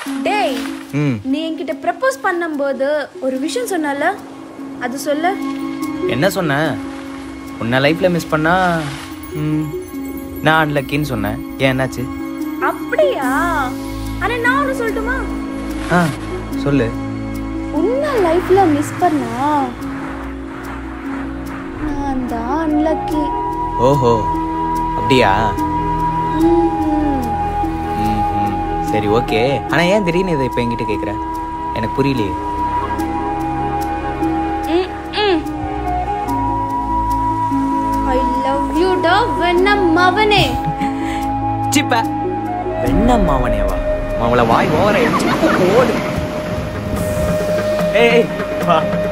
டேய் ம் நீ என்கிட்ட ப்ரப்போஸ் பண்ணும்போது ஒரு விஷயம் சொன்னல அது சொல்ல என்ன சொன்னேன் உன்னை லைஃப்பில் மிஸ் பண்ணா ம், நான் அன்லக்கின்னு சொன்னேன் ஏன் என்னாச்சு அப்படியா ஆனா நான் ஒன்று சொல்லட்டுமா ஆ சொல்லு உன்னை லைஃப்ல மிஸ் பண்ணா நான் தான் அன்லக்கி ஓஹோ அப்படியா ம், ம். சரி ஓகே ஆனால் ஏன் திடீர்னு இதை இப்போ என்கிட்ட கேட்குற எனக்கு புரியலையே ஐ லவ் யூ டா வெண்ணம் மவனே சிப்ப வெண்ண மாவனேவா மாவளை வாய் ஓவர ஓடு ஏய் ஏய், வா